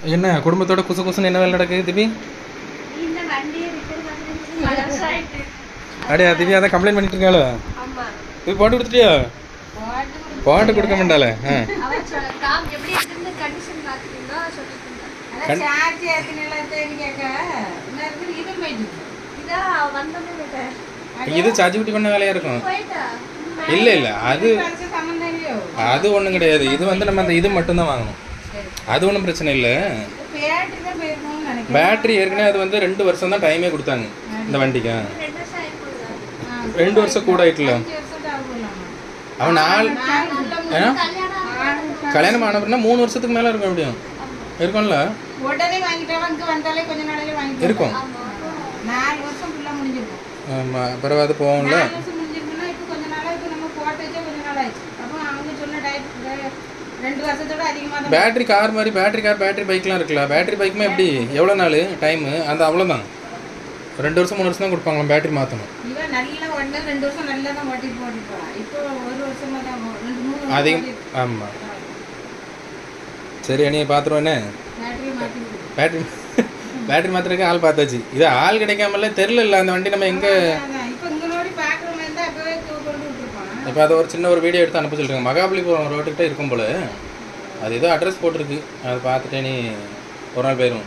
என்ன குடும்பத்தோட குசு குசுன்னு என்ன வேலை நடக்குது திவி இந்த வண்டியை ரிப்பேர் பண்ணுறதுக்கு பழசாயிட்டு அடையா திவி அதான் கம்ப்ளைண்ட் பண்ணிட்டு இருக்காளோ ஆமா இது போட்டு கொடுத்துட்டியா போட்டு கொடுக்க மாட்டாளே ஆ அவர் சொல்ல காம் எப்படி இருந்து கண்டிஷன் பார்த்துட்டீங்கன்னா சொல்லிட்டு இருந்தா சார்ஜ் ஏத்தினல தேடி கேட்க இன்னும் இது போயிட்டு இதா வந்தோடனே விட்டேன் இது சார்ஜ் குட்டி பண்ண வேலையா இருக்கும் போயிட்டா இல்ல இல்ல அது வருஷ சம்மந்தம் இல்லையோ அது ஒண்ணும் கிடையாது இது வந்து நம்ம அந்த இது மட்டும் தான் வாங்கணும் அது ஒன்றும் பிரச்சனை இல்லை பேட்டரி தான் போயிருக்கணும்னு நினைக்கிறேன் பேட்டரி ஏற்கனவே அது வந்து ரெண்டு வருஷம் தான் டைமே கொடுத்தாங்க இந்த வண்டிக்கு ரெண்டு வருஷம் ஆகி போகுதா ஆ, ரெண்டு வருஷம் கூட ஆயிட்டுல அஞ்சு வருஷம் தான் ஆகும்லாமா அவன் நாலு நாலு உள்ள ஏன்னா கல்யாணம் கல்யாணம் ஆனப்படினா மூணு வருஷத்துக்கு மேல இருக்கும் எப்படியும் இருக்கும்ல உடனே வாங்கிட்டாலும் இங்க வந்தாலே கொஞ்ச நாளையில வாங்கிட்டு இருக்கும் நாலு வருஷம் ஃபுல்லா முடிஞ்சிருக்கும் ஆமா பிறகு அது போகும்ல நாலு வருஷம் முடிஞ்சிருக்குன்னா இப்போ கொஞ்ச நாளா இப்போ நம்ம போட்டு வச்சா கொஞ்ச நாள் ஆயிடுச்சு அப்போ அவங்க சொன்ன டைப் ரெண்டு வருஷத்தோட அதிகமாக தான் பேட்டரி கார் மாதிரி பேட்டரி கார் பேட்டரி பைக்லாம் இருக்குல்ல பேட்டரி பைக்குமே எப்படி எவ்வளோ நாள் டைமு அந்த அவ்வளோதான் ரெண்டு வருஷம் மூணு வருஷம் தான் கொடுப்பாங்களாம் பேட்டரி மாற்றணும் இவன் நல்லா ஒன்று ரெண்டு வருஷம் நல்லா தான் ஓட்டிட்டு போட்டுப்பா இப்போ ஒரு வருஷமா தான் ஓ- ரெண்டு மூணு வருஷம் அதிகம் ஆமாம் சரி அணியை பார்த்துருவேனே பேட்டரி மாற்றி விடு. பேட்டரி பேட்டரி மாத்திரக்கு ஆள் பார்த்தாச்சு இது ஆள் கிடைக்காமல தெரில அந்த வண்டி நம்ம எங்கே அதான் இப்போ இங்கனோடி பார்க்குற மாதிரி தான் அப்போவே கொண்டு விட்டுருப்பான் இப்போ அதை ஒரு சின்ன ஒரு வீடியோ எடுத்து அனுப்ப சொல்லிருங்க மகாபலிபுரம் ரோட்டுக்கிட்ட இருக்கும் போல அது ஏதோ அட்ரஸ் போட்டிருக்கு அதை பார்த்துட்டே நீ ஒரு நாள் போயிடும்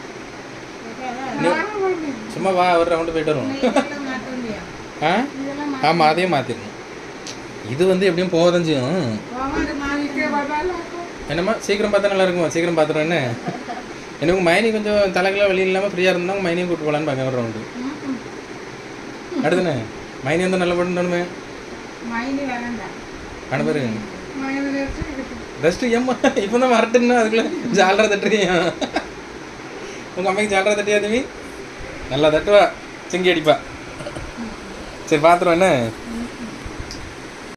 சும்மா வா ஒரு ரவுண்டு போயிட்டு வரும் இதெல்லாம் மாற்ற இல்லையா ஆ இதெல்லாம் ஆமாம் அதையும் மாற்றிடணும் இது வந்து எப்படியும் போகதான் செய்யும் போவாங்க மாறிட்டு என்னம்மா சீக்கிரம் பார்த்தா நல்லா இருக்குமா சீக்கிரம் பார்த்துருவேன்னு எனக்கு மைனி கொஞ்சம் தலைகளை வெளியே இல்லாமல் ஃப்ரீயாக இருந்தால் மைனியும் கூப்பிட்டு போகலான்னு பார்க்க ஒரு ரவுண்டு அடுத்துண்ணே மைனி வந்து நல்ல பண்ணணுமே மைனி வேண்டாம் அனுப்பரு மைனி ரெஸ்ட்டு ஏம்மா இப்போ தான் வரட்டுன்னா அதுக்குள்ளே ஜாலரை தட்டுறியா உங்கள் அம்மைக்கு ஜாலரை தட்டியா தம்பி நல்லா தட்டுவா சிங்கி அடிப்பா சரி பார்த்துருவேண்ணே ம்